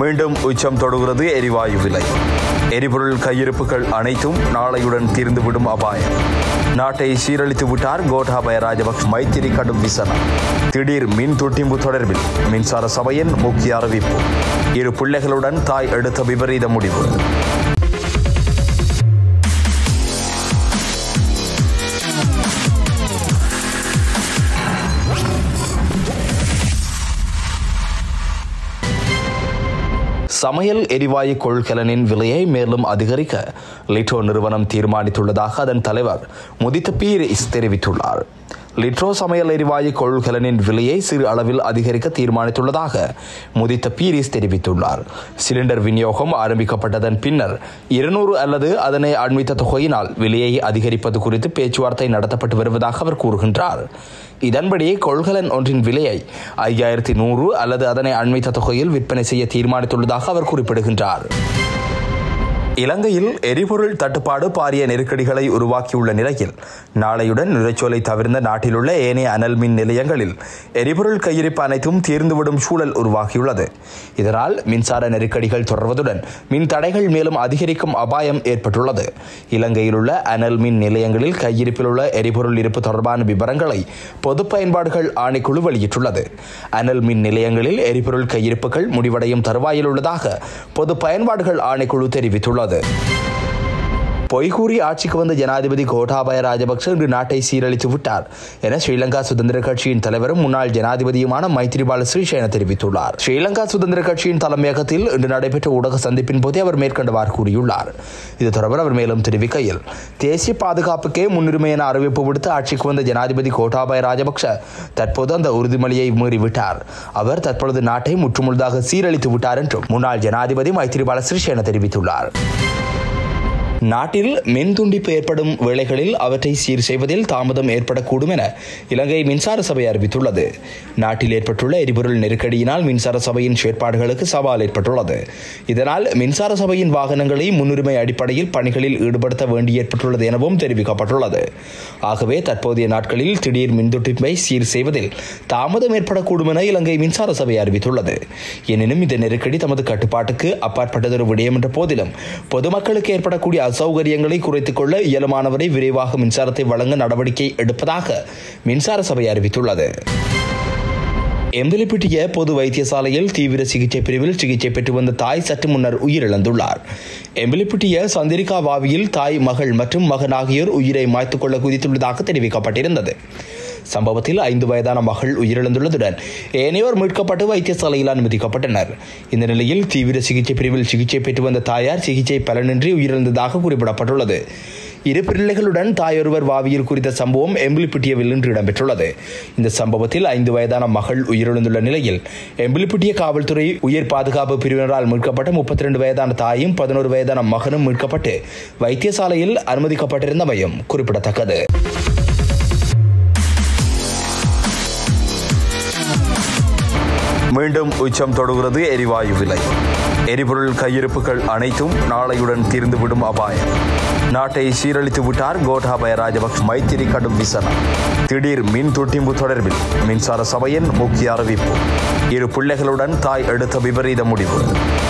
மீண்டும் உச்சம் தொடுகிறது எரிவாயு விலை எரிபொருள் கையிருப்புகள் அனைத்தும் நாளையுடன் தீர்ந்துவிடும் அபாயம் நாட்டை சீரழித்து விட்டார் கோட்டாபய ராஜபக்ஷ மைத்திரி கடும் விசனம் திடீர் மின் துட்டிம்பு தொடர்பில் மின்சார சபையின் முக்கிய அறிவிப்பு இரு பிள்ளைகளுடன் தாய் எடுத்த விபரீத முடிவு சமையல் எரிவாயு கொள்கலனின் விலையை மேலும் அதிகரிக்க லிட்டோ நிறுவனம் தீர்மானித்துள்ளதாக அதன் தலைவர் முதித்த பீரிஸ் தெரிவித்துள்ளார் லிட்ரோ சமையல் எரிவாயு கொள்கலனின் விலையை சிறு அளவில் அதிகரிக்க தீர்மானித்துள்ளதாக முதித்த பீரிஸ் தெரிவித்துள்ளார் சிலிண்டர் விநியோகம் ஆரம்பிக்கப்பட்டதன் பின்னர் இருநூறு அல்லது அதனை அண்மித்த தொகையினால் விலையை அதிகரிப்பது குறித்து பேச்சுவார்த்தை நடத்தப்பட்டு வருவதாக அவர் கூறுகின்றார் இதன்படி கொள்கலன் ஒன்றின் விலையை ஐயாயிரத்தி நூறு அல்லது அதனை அண்மித்த தொகையில் விற்பனை செய்ய தீர்மானித்துள்ளதாக அவர் குறிப்பிடுகின்றார் இலங்கையில் எரிபொருள் தட்டுப்பாடு பாரிய நெருக்கடிகளை உருவாக்கியுள்ள நிலையில் நாளையுடன் நுரைச்சோலை தவிர்ந்த நாட்டிலுள்ள ஏனைய அனல் மின் நிலையங்களில் எரிபொருள் கையிருப்பு அனைத்தும் தீர்ந்துவிடும் சூழல் உருவாகியுள்ளது இதனால் மின்சார நெருக்கடிகள் தொடர்வதுடன் மின் தடைகள் மேலும் அதிகரிக்கும் அபாயம் ஏற்பட்டுள்ளது இலங்கையில் உள்ள அனல் மின் நிலையங்களில் கையிருப்பில் உள்ள எரிபொருள் இருப்பு தொடர்பான விவரங்களை பொது பயன்பாடுகள் ஆணைக்குழு வெளியிட்டுள்ளது அனல் மின் நிலையங்களில் எரிபொருள் கையிருப்புகள் முடிவடையும் தருவாயில் உள்ளதாக பொது பயன்பாடுகள் ஆணைக்குழு தெரிவித்துள்ளது உள்ளது பொய்கூறி ஆட்சிக்கு வந்த ஜனாதிபதி கோட்டாபய ராஜபக்ச இன்று நாட்டை சீரழித்து விட்டார் என ஸ்ரீலங்கா சுதந்திர கட்சியின் தலைவரும் முன்னாள் ஜனாதிபதியுமான மைத்ரிபால ஸ்ரீசேன தெரிவித்துள்ளார் ஸ்ரீலங்கா சுதந்திர கட்சியின் தலைமையகத்தில் இன்று நடைபெற்ற ஊடக சந்திப்பின் போதே அவர் மேற்கண்டவாறு கூறியுள்ளார் இது தொடர்பில் அவர் மேலும் தெரிவிக்கையில் தேசிய பாதுகாப்புக்கே முன்னுரிமை என அறிவிப்பு விடுத்து ஆட்சிக்கு வந்த ஜனாதிபதி கோட்டாபய ராஜபக்ச தற்போது அந்த உறுதிமொழியை மீறிவிட்டார் அவர் தற்பொழுது நாட்டை முற்றுமுழுதாக சீரழித்து விட்டார் என்றும் முன்னாள் ஜனாதிபதி மைத்ரிபால ஸ்ரீசேன தெரிவித்துள்ளார் நாட்டில் மின் துண்டிப்பு ஏற்படும் வேளைகளில் அவற்றை சீர் செய்வதில் தாமதம் ஏற்படக்கூடும் என இலங்கை மின்சார சபை அறிவித்துள்ளது நாட்டில் ஏற்பட்டுள்ள எரிபொருள் நெருக்கடியினால் மின்சார சபையின் செயற்பாடுகளுக்கு சவால் ஏற்பட்டுள்ளது இதனால் மின்சார சபையின் வாகனங்களை முன்னுரிமை அடிப்படையில் பணிகளில் ஈடுபடுத்த வேண்டி ஏற்பட்டுள்ளது எனவும் தெரிவிக்கப்பட்டுள்ளது ஆகவே தற்போதைய நாட்களில் திடீர் மின் துண்டிப்பை சீர் செய்வதில் தாமதம் ஏற்படக்கூடும் என இலங்கை மின்சார சபை அறிவித்துள்ளது எனினும் இந்த நெருக்கடி தமது கட்டுப்பாட்டுக்கு அப்பாற்பட்டதொரு விடயம் என்ற போதிலும் பொதுமக்களுக்கு ஏற்படக்கூடிய அசௌகரியங்களை குறைத்துக் கொள்ள இயலுமானவரை விரைவாக மின்சாரத்தை வழங்க நடவடிக்கை எடுப்பதாக மின்சார சபை அறிவித்துள்ளது எம்பிலிப்பிட்டிய பொது வைத்தியசாலையில் தீவிர சிகிச்சை பிரிவில் சிகிச்சை பெற்று வந்த தாய் சற்று முன்னர் உயிரிழந்துள்ளார் எம்பிலிப்பிட்டிய சந்திரிகா வாவியில் தாய் மகள் மற்றும் மகன் ஆகியோர் உயிரை மாய்த்துக் கொள்ள குதித்துள்ளதாக தெரிவிக்கப்பட்டிருந்தது சம்பவத்தில் ஐந்து வயதான மகள் உயிரிழந்துள்ளதுடன் ஏனையோர் மீட்கப்பட்டு வைத்தியசாலையில் அனுமதிக்கப்பட்டனர் இந்த நிலையில் தீவிர சிகிச்சை பிரிவில் சிகிச்சை பெற்று வந்த தாயார் சிகிச்சை பலனின்றி உயிரிழந்ததாக குறிப்பிடப்பட்டுள்ளது இரு பிள்ளைகளுடன் தாயொருவர் வாவியில் குறித்த சம்பவம் எம்பிலிப்பிட்டியவில் இன்று இடம்பெற்றுள்ளது இந்த சம்பவத்தில் ஐந்து வயதான மகள் உயிரிழந்துள்ள நிலையில் எம்பிலிப்பிட்டிய காவல்துறை உயிர் பாதுகாப்பு பிரிவினரால் மீட்கப்பட்ட முப்பத்தி ரெண்டு வயதான தாயும் பதினோரு வயதான மகனும் மீட்கப்பட்டு வைத்தியசாலையில் அனுமதிக்கப்பட்டிருந்தமையும் குறிப்பிடத்தக்கது மீண்டும் உச்சம் தொடுகிறது எரிவாயு விலை எரிபொருள் கையிருப்புகள் அனைத்தும் நாளையுடன் தீர்ந்துவிடும் அபாயம் நாட்டை சீரழித்து விட்டார் கோட்டாபய ராஜபக்ஷ மைத்திரி கடும் விசனம் திடீர் மின் துட்டிம்பு தொடர்பில் மின்சார சபையின் முக்கிய அறிவிப்பு இரு பிள்ளைகளுடன் தாய் எடுத்த விபரீத முடிவு